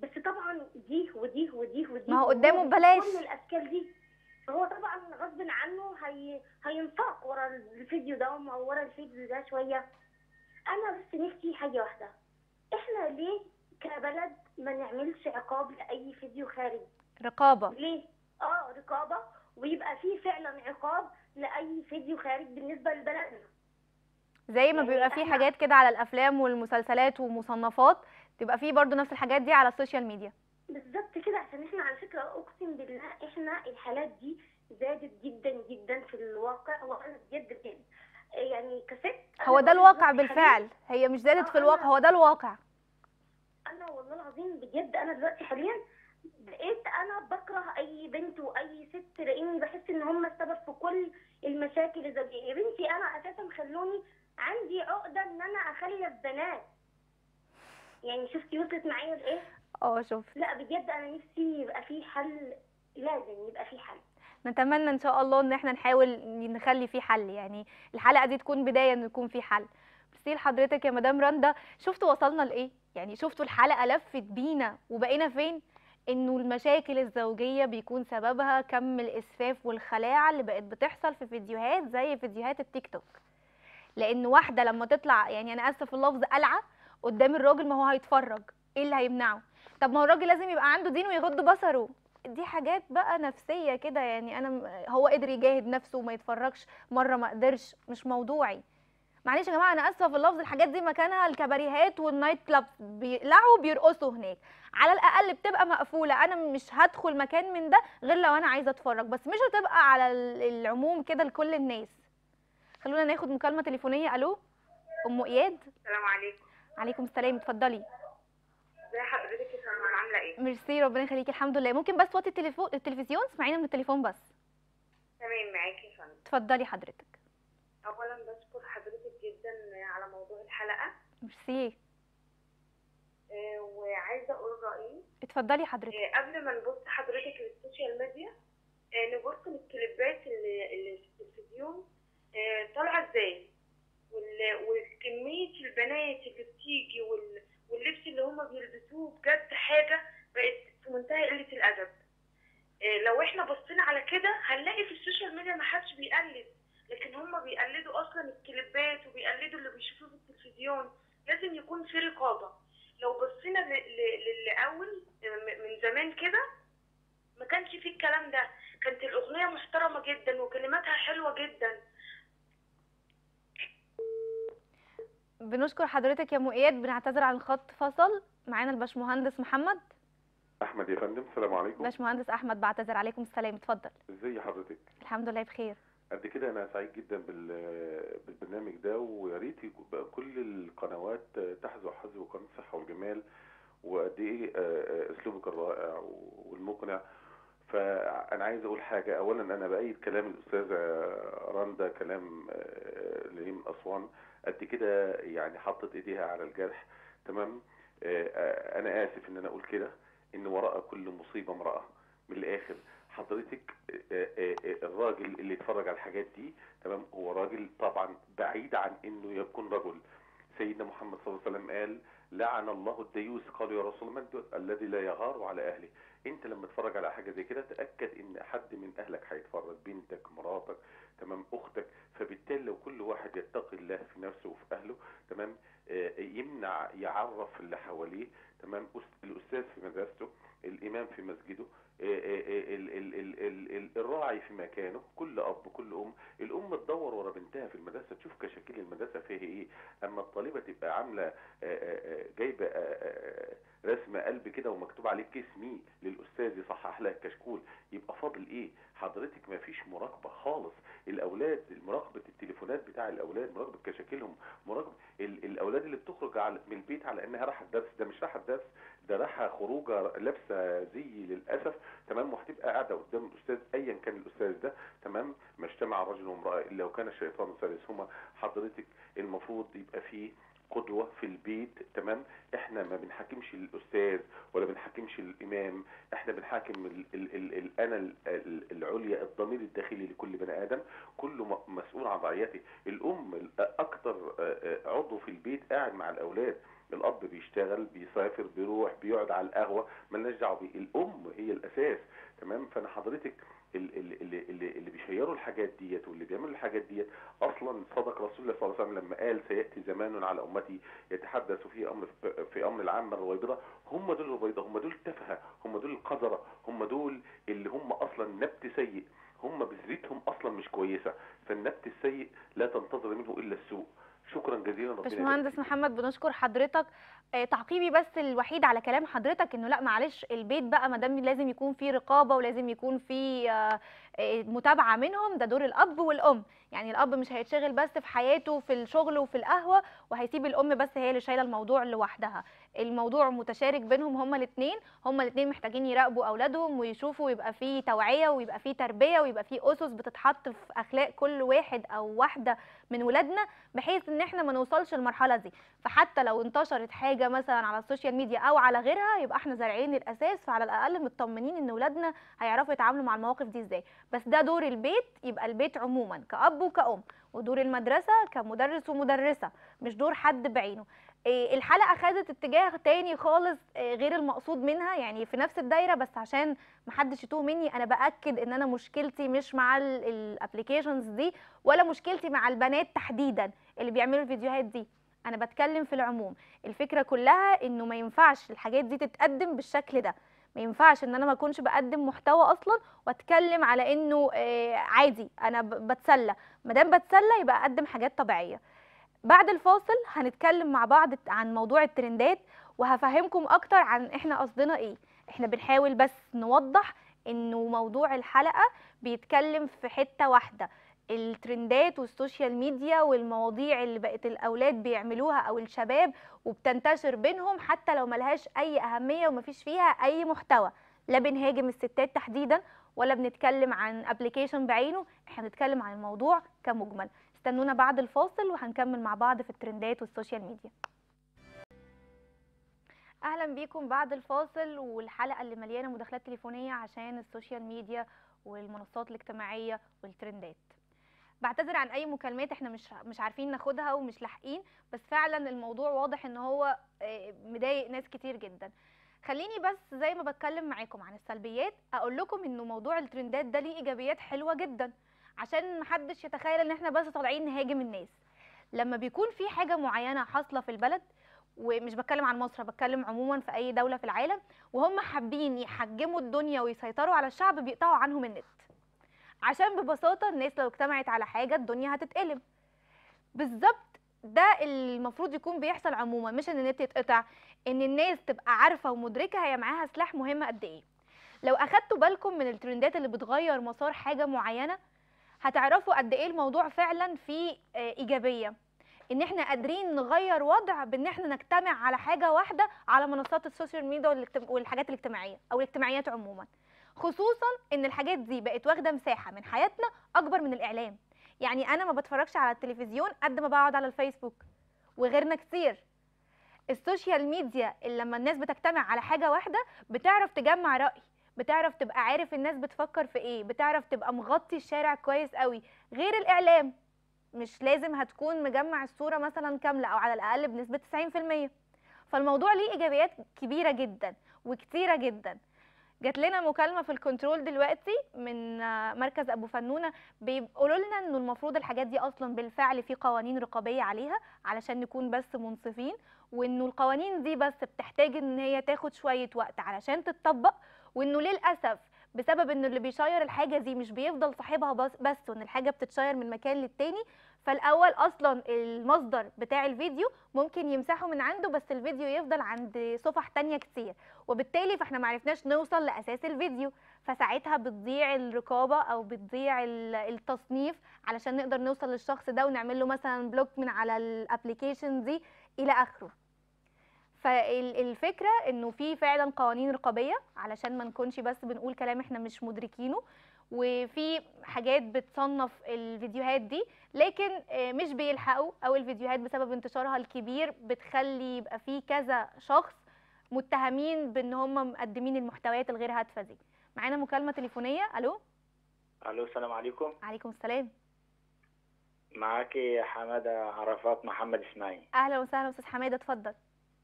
بس طبعا دي ودي ودي ودي ما هو وهو قدامه بيشوف ببلاش. كل الاشكال دي فهو طبعا غصب عنه هي... هينفاق ورا الفيديو ده وما ورا الفيديو ده شويه انا بس نفسي حاجه واحده احنا ليه كبلد ما نعملش عقاب لاي فيديو خارج رقابه ليه اه رقابه ويبقى في فعلا عقاب لاي فيديو خارج بالنسبه لبلدنا زي ما يعني بيبقى في إحنا- حاجات كده على الافلام والمسلسلات ومصنفات تبقى في برضو نفس الحاجات دي على السوشيال ميديا بالظبط كده عشان احنا على فكره اقسم بالله احنا الحالات دي زادت جدا جدا في الواقع وانا بجد بجد يعني كست أنا هو ده بقول الواقع دلوقتي بالفعل هي مش زادت آه، في الواقع أنا- هو ده الواقع انا والله العظيم بجد انا دلوقتي حاليا بقيت انا بكره اي بنت واي ست لاني بحس ان هم السبب في كل المشاكل الزوجيه يا بنتي انا اساسا خلوني عندي عقده ان انا اخلف بنات يعني شفتي وصلت معايا لايه اه شوف لا بجد انا نفسي يبقى في حل لازم يبقى في حل نتمنى ان شاء الله ان احنا نحاول نخلي فيه حل يعني الحلقه دي تكون بدايه ان يكون في حل بس لحضرتك يا مدام رندا شفتوا وصلنا لايه يعني شفتوا الحلقه لفت بينا وبقينا فين انه المشاكل الزوجيه بيكون سببها كم الاسفاف والخلاعه اللي بقت بتحصل في فيديوهات زي فيديوهات التيك توك لان واحده لما تطلع يعني انا اسف في اللفظ قلعه قدام الراجل ما هو هيتفرج ايه اللي هيمنعه طب ما هو الراجل لازم يبقى عنده دين ويغض بصره دي حاجات بقى نفسيه كده يعني انا م- هو قدر يجاهد نفسه وما يتفرجش مره ما قدرش مش موضوعي معلش يا جماعه انا اسفه في اللفظ الحاجات دي مكانها الكباريهات والنايت كلاب بيقلعوا بيرقصوا هناك على الاقل بتبقى مقفوله انا مش هدخل مكان من ده غير لو انا عايزه اتفرج بس مش هتبقى على ال- العموم كده لكل الناس خلونا ناخد مكالمه تليفونيه الو ام اياد السلام عليكم عليكم السلام اتفضلي ازي حضرتك يا سلمى عامله ايه ميرسي ربنا يخليكي الحمد لله ممكن بس وطي التليفون التلفزيون اسمعينا من التليفون بس تمام معاكي يا فندم اتفضلي حضرتك اولا بشكر حضرتك جدا على موضوع الحلقه ميرسي آه، وعايزه اقول رايي اتفضلي حضرتك آه، قبل ما نبص حضرتك للسوشيال ميديا آه، نبص للكليبات اللي اللي في التلفزيون آه، طالعه ازاي وال- وكميه البنات اللي بتيجي وال- واللبس اللي هما بيلبسوه بجد حاجه بقت في منتهى قله الادب آه، لو احنا بصينا على كده هنلاقي في السوشيال ميديا ما حدش بيقلد لكن هما بيقلدوا اصلا الكليبات وبيقلدوا اللي بيشوفوه في التلفزيون لازم يكون في رقابه لو بصينا ل- ل- للاول م- من زمان كده ما كانش فيه الكلام ده كانت الاغنيه محترمه جدا وكلماتها حلوه جدا بنشكر حضرتك يا ام اياد بنعتذر عن الخط فصل معانا الباشمهندس محمد احمد يا فندم السلام عليكم باشمهندس احمد بعتذر عليكم السلام اتفضل ازي حضرتك الحمد لله بخير قد كده انا سعيد جدا بال- بالبرنامج ده ويا ريت يبقى كل القنوات تحظو حظو قناه الصحه والجمال وقد ايه آه، اسلوبك الرائع والمقنع فانا عايز اقول حاجه اولا انا بايد كلام الاستاذه رندا كلام آه، اللي هي من اسوان قد كده يعني حطت ايديها على الجرح تمام آه، آه، انا اسف ان انا اقول كده ان وراء كل مصيبه امراه من الاخر حضرتك آه، آه، آه، الراجل اللي يتفرج على الحاجات دي تمام هو راجل طبعا بعيد عن انه يكون رجل سيدنا محمد صلى الله عليه وسلم قال لعن الله الديوس قالوا يا رسول الله من الديوس؟ الذي لا يغار على اهله انت لما تتفرج على حاجه زي كده تاكد ان حد من اهلك هيتفرج بنتك مراتك تمام اختك فبالتالي لو كل واحد يتقي الله في نفسه وفي اهله تمام آه، يمنع يعرف اللي حواليه تمام أس- الاستاذ في مدرسته الامام في مسجده آه، آه، آه، ال- ال- ال- ال- ال- الراعي في مكانه كل اب كل ام الام تدور ورا بنتها في المدرسه تشوف كشاكيل المدرسه فيها ايه اما الطالبه تبقى عامله آه، آه، آه، جايبه آه، آه، رسمه قلب كده ومكتوب عليه كيس مي للاستاذ يصحح لها الكشكول يبقى فاضل ايه حضرتك ما فيش مراقبه خالص الاولاد مراقبه التليفونات بتاع الاولاد مراقبه كشاكيلهم مراقبه ال- الاولاد اللي بتخرج على من البيت على انها رايحه الدرس ده مش رايحه الدرس ده رايحه خروجه لابسه زي للاسف تمام وهتبقى قاعده قدام الاستاذ ايا كان الاستاذ ده تمام ما اجتمع رجل وامراه الا وكان الشيطان ثالثهما حضرتك المفروض يبقى فيه قدوه في البيت تمام احنا ما بنحاكمش الاستاذ ولا بنحاكمش الامام احنا بنحاكم ال ال ال ال انا ال- ال- العليا الضمير الداخلي لكل بني ادم كله م- مسؤول عن رعيته الام ال- اكتر آه، آه، عضو في البيت قاعد مع الاولاد الاب بيشتغل بيسافر بيروح بيقعد على القهوه ملناش دعوه بيه الام هي الاساس تمام فانا حضرتك ال- ال- اللي, اللي, اللي بيشيروا الحاجات ديت واللي بيعملوا الحاجات ديت اصلا صدق رسول الله صلى الله عليه وسلم لما قال سياتي زمان على امتي يتحدث في امر في امر العامه الرويبضه هم دول الرويبضه هم دول التفهه هم دول القذره هم دول اللي هم اصلا نبت سيء هم بذرتهم اصلا مش كويسه فالنبت السيء لا تنتظر منه الا السوء شكرا جزيلا ربنا يبارك باشمهندس فيك. محمد بنشكر حضرتك آه، تعقيبي بس الوحيد على كلام حضرتك انه لا معلش البيت بقى ما دام لازم يكون فيه رقابه ولازم يكون فيه آه، آه، متابعه منهم ده دور الاب والام يعني الاب مش هيتشغل بس في حياته في الشغل وفي القهوه وهيسيب الام بس هي اللي شايله الموضوع لوحدها الموضوع متشارك بينهم هما الاثنين هما الاثنين محتاجين يراقبوا اولادهم ويشوفوا ويبقى فيه توعيه ويبقى فيه تربيه ويبقى فيه اسس بتتحط في اخلاق كل واحد او واحده من ولادنا بحيث ان احنا ما نوصلش المرحله دي فحتى لو انتشرت حاجه مثلا على السوشيال ميديا او على غيرها يبقى احنا زارعين الاساس فعلى الاقل مطمنين ان ولادنا هيعرفوا يتعاملوا مع المواقف دي ازاي بس ده دور البيت يبقى البيت عموما كاب وكأم ودور المدرسه كمدرس ومدرسه مش دور حد بعينه إيه، الحلقه خدت اتجاه تاني خالص إيه، غير المقصود منها يعني في نفس الدايره بس عشان محدش يتوه مني انا باكد ان انا مشكلتي مش مع الابلكيشنز دي ولا مشكلتي مع البنات تحديدا اللي بيعملوا الفيديوهات دي انا بتكلم في العموم الفكره كلها انه ما ينفعش الحاجات دي تتقدم بالشكل ده ما ينفعش ان انا ما اكونش بقدم محتوى اصلا واتكلم على انه آه، عادي انا ب- بتسلى ما دام بتسلى يبقى اقدم حاجات طبيعيه بعد الفاصل هنتكلم مع بعض عن موضوع الترندات وهفهمكم اكتر عن احنا قصدنا ايه احنا بنحاول بس نوضح انه موضوع الحلقه بيتكلم في حته واحده الترندات والسوشيال ميديا والمواضيع اللي بقت الاولاد بيعملوها او الشباب وبتنتشر بينهم حتى لو ملهاش اي اهميه ومفيش فيها اي محتوى لا بنهاجم الستات تحديدا ولا بنتكلم عن ابلكيشن بعينه احنا بنتكلم عن الموضوع كمجمل استنونا بعد الفاصل وهنكمل مع بعض في الترندات والسوشيال ميديا اهلا بيكم بعد الفاصل والحلقه اللي مليانه مداخلات تليفونيه عشان السوشيال ميديا والمنصات الاجتماعيه والترندات بعتذر عن اي مكالمات احنا مش مش عارفين ناخدها ومش لاحقين بس فعلا الموضوع واضح ان هو آه، مضايق ناس كتير جدا خليني بس زي ما بتكلم معاكم عن السلبيات اقول لكم انه موضوع الترندات ده ليه ايجابيات حلوه جدا عشان محدش يتخيل ان احنا بس طالعين نهاجم الناس لما بيكون في حاجه معينه حاصله في البلد ومش بتكلم عن مصر بتكلم عموما في اي دوله في العالم وهم حابين يحجموا الدنيا ويسيطروا على الشعب بيقطعوا عنهم النت عشان ببساطه الناس لو اجتمعت على حاجه الدنيا هتتقلب بالظبط ده المفروض يكون بيحصل عموما مش ان النت يتقطع ان الناس تبقى عارفه ومدركه هي معاها سلاح مهم قد ايه لو اخدتوا بالكم من الترندات اللي بتغير مسار حاجه معينه هتعرفوا قد ايه الموضوع فعلا فيه آه، ايجابيه ان احنا قادرين نغير وضع بان احنا نجتمع على حاجه واحده على منصات السوشيال ميديا والاجتم- والحاجات الاجتماعيه او الاجتماعيات عموما خصوصا ان الحاجات دي بقت واخده مساحه من حياتنا اكبر من الاعلام يعني انا ما بتفرجش على التلفزيون قد ما بقعد على الفيسبوك وغيرنا كتير السوشيال ميديا اللي لما الناس بتجتمع على حاجه واحده بتعرف تجمع راي بتعرف تبقى عارف الناس بتفكر في ايه بتعرف تبقى مغطي الشارع كويس قوي غير الاعلام مش لازم هتكون مجمع الصوره مثلا كامله او على الاقل بنسبه 90% فالموضوع ليه ايجابيات كبيره جدا وكتيره جدا جات لنا مكالمه في الكنترول دلوقتي من آه، مركز ابو فنونه بيقولوا لنا انه المفروض الحاجات دي اصلا بالفعل في قوانين رقابيه عليها علشان نكون بس منصفين وانه القوانين دي بس بتحتاج ان هي تاخد شويه وقت علشان تتطبق وانه للاسف بسبب ان اللي بيشير الحاجه دي مش بيفضل صاحبها بس بس وان الحاجه بتتشير من مكان للتاني فالاول اصلا المصدر بتاع الفيديو ممكن يمسحه من عنده بس الفيديو يفضل عند صفح تانية كتير وبالتالي فاحنا معرفناش نوصل لاساس الفيديو فساعتها بتضيع الرقابه او بتضيع ال- التصنيف علشان نقدر نوصل للشخص ده ونعمل له مثلا بلوك من على الابلكيشن دي الى اخره فالفكره انه في فعلا قوانين رقابيه علشان ما نكونش بس بنقول كلام احنا مش مدركينه وفي حاجات بتصنف الفيديوهات دي لكن آه، مش بيلحقوا او الفيديوهات بسبب انتشارها الكبير بتخلي يبقى في كذا شخص متهمين بان هم مقدمين المحتويات الغير هادفه دي معانا مكالمه تليفونيه الو الو السلام عليكم عليكم السلام معاكي حماده عرفات محمد اسماعيل اهلا وسهلا استاذ حماده اتفضل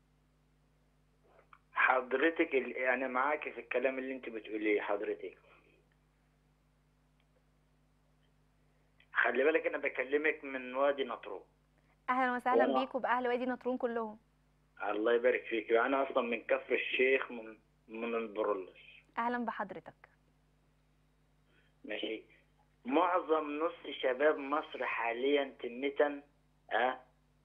حضرتك ال- انا معاكي في الكلام اللي انت بتقوليه حضرتك خلي بالك انا بكلمك من وادي نطرون اهلا وسهلا وأنا- بيك وباهل وادي نطرون كلهم الله يبارك فيك انا اصلا من كفر الشيخ من من البرولس اهلا بحضرتك ماشي معظم نص شباب مصر حاليا تمتا اه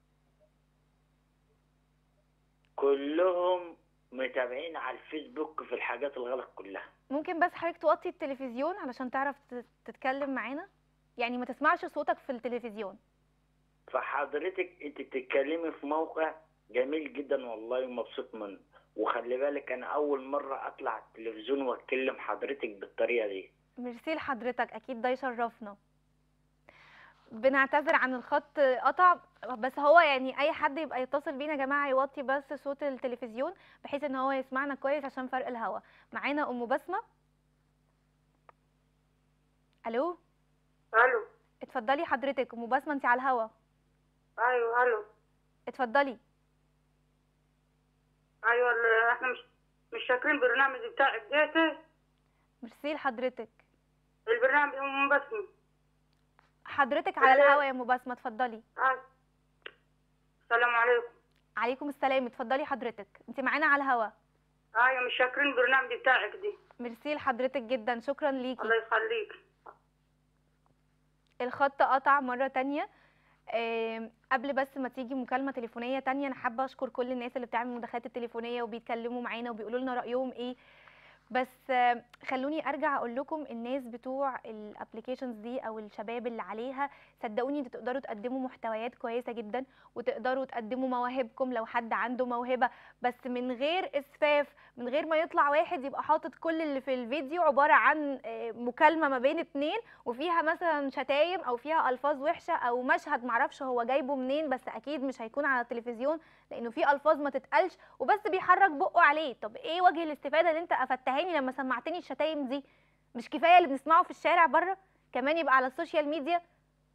كلهم متابعين على الفيسبوك في الحاجات الغلط كلها ممكن بس حضرتك توطي التلفزيون علشان تعرف تت- تتكلم معانا يعني ما تسمعش صوتك في التلفزيون فحضرتك انت بتتكلمي في موقع جميل جدا والله ومبسوط منه وخلي بالك انا اول مره اطلع على التلفزيون واتكلم حضرتك بالطريقه دي ميرسي لحضرتك اكيد ده يشرفنا بنعتذر عن الخط قطع بس هو يعني اي حد يبقى يتصل بينا يا جماعه يوطي بس صوت التلفزيون بحيث ان هو يسمعنا كويس عشان فرق الهوا معانا ام بسمه الو الو اتفضلي حضرتك ام بسمه انت على الهوا ايوه الو اتفضلي ايوه ال- احنا مش مش شاكرين البرنامج بتاع بدايته ميرسي لحضرتك البرنامج ام بسمه حضرتك على الهوا يا ام بسمه اتفضلي آه. السلام عليكم عليكم السلام اتفضلي حضرتك انت معانا على الهوا ايوه مش شاكرين البرنامج بتاعك دي ميرسي لحضرتك جدا شكرا ليكي الله يخليك الخط قطع مرة تانية آم، قبل بس ما تيجي مكالمة تليفونية تانية أنا حابة أشكر كل الناس اللي بتعمل مداخلات التليفونية وبيتكلموا معانا وبيقولوا لنا رأيهم إيه بس آم، خلوني أرجع أقول لكم الناس بتوع الابلكيشنز دي أو الشباب اللي عليها صدقوني انتوا تقدروا تقدموا محتويات كويسة جدا وتقدروا تقدموا مواهبكم لو حد عنده موهبة بس من غير إسفاف من غير ما يطلع واحد يبقى حاطط كل اللي في الفيديو عبارة عن آه، مكالمة ما بين اتنين وفيها مثلا شتايم او فيها الفاظ وحشه او مشهد معرفش هو جايبه منين بس اكيد مش هيكون على التلفزيون لانه في الفاظ ما تتقالش وبس بيحرك بقه عليه طب ايه وجه الاستفاده اللي انت افدتهاني لما سمعتني الشتايم دي مش كفايه اللي بنسمعه في الشارع بره كمان يبقى على السوشيال ميديا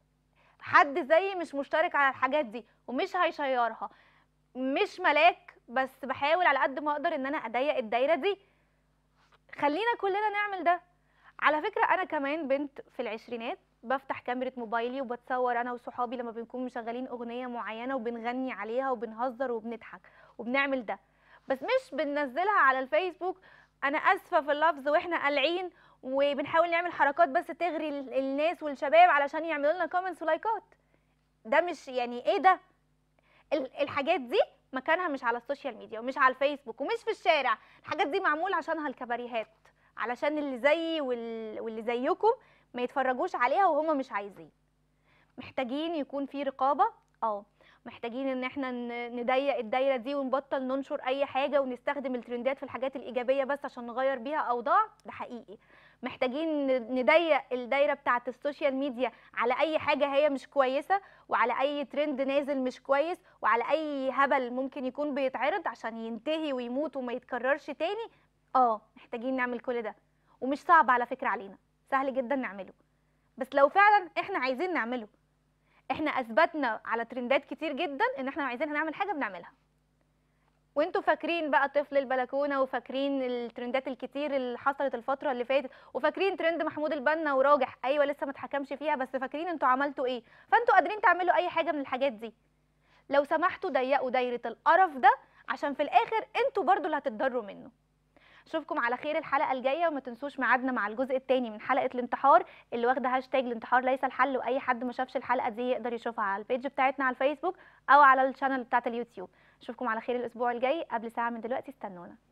حد زيي مش مشترك على الحاجات دي ومش هيشيرها مش ملاك بس بحاول على قد ما اقدر ان انا اضيق الدايره دي خلينا كلنا نعمل ده على فكرة أنا كمان بنت في العشرينات بفتح كاميرا موبايلي وبتصور أنا وصحابي لما بنكون مشغلين أغنية معينة وبنغني عليها وبنهزر وبنضحك وبنعمل ده بس مش بننزلها على الفيسبوك أنا آسفة في اللفظ وإحنا قالعين وبنحاول نعمل حركات بس تغري ال- الناس والشباب علشان يعملوا لنا كومنتس ولايكات ده مش يعني إيه ده ال- الحاجات دي مكانها مش على السوشيال ميديا ومش على الفيسبوك ومش في الشارع الحاجات دي معمول عشانها الكباريهات علشان اللي زيي وال... واللي زيكم ما يتفرجوش عليها وهم مش عايزين محتاجين يكون في رقابة اه محتاجين ان احنا ن- نضيق الدايرة دي ونبطل ننشر اي حاجة ونستخدم الترندات في الحاجات الايجابية بس عشان نغير بيها اوضاع ده حقيقي محتاجين ن- نضيق الدايرة بتاعة السوشيال ميديا على اي حاجة هي مش كويسة وعلى اي ترند نازل مش كويس وعلى اي هبل ممكن يكون بيتعرض عشان ينتهي ويموت وما يتكررش تاني اه محتاجين نعمل كل ده ومش صعب على فكرة علينا سهل جدا نعمله بس لو فعلا احنا عايزين نعمله احنا اثبتنا على ترندات كتير جدا ان احنا عايزين نعمل حاجة بنعملها وانتوا فاكرين بقى طفل البلكونه وفاكرين الترندات الكتير اللي حصلت الفتره اللي فاتت وفاكرين ترند محمود البنا وراجح ايوه لسه ما اتحكمش فيها بس فاكرين انتوا عملتوا ايه فانتوا قادرين تعملوا اي حاجه من الحاجات دي لو سمحتوا ضيقوا دايره القرف ده عشان في الاخر انتوا برضو اللي هتتضروا منه اشوفكم على خير الحلقه الجايه وما تنسوش ميعادنا مع الجزء الثاني من حلقه الانتحار اللي واخده هاشتاج الانتحار ليس الحل واي حد ما شافش الحلقه دي يقدر يشوفها على البيج بتاعتنا على الفيسبوك او على الشانل بتاعت اليوتيوب اشوفكم على خير الاسبوع الجاي قبل ساعه من دلوقتي استنونا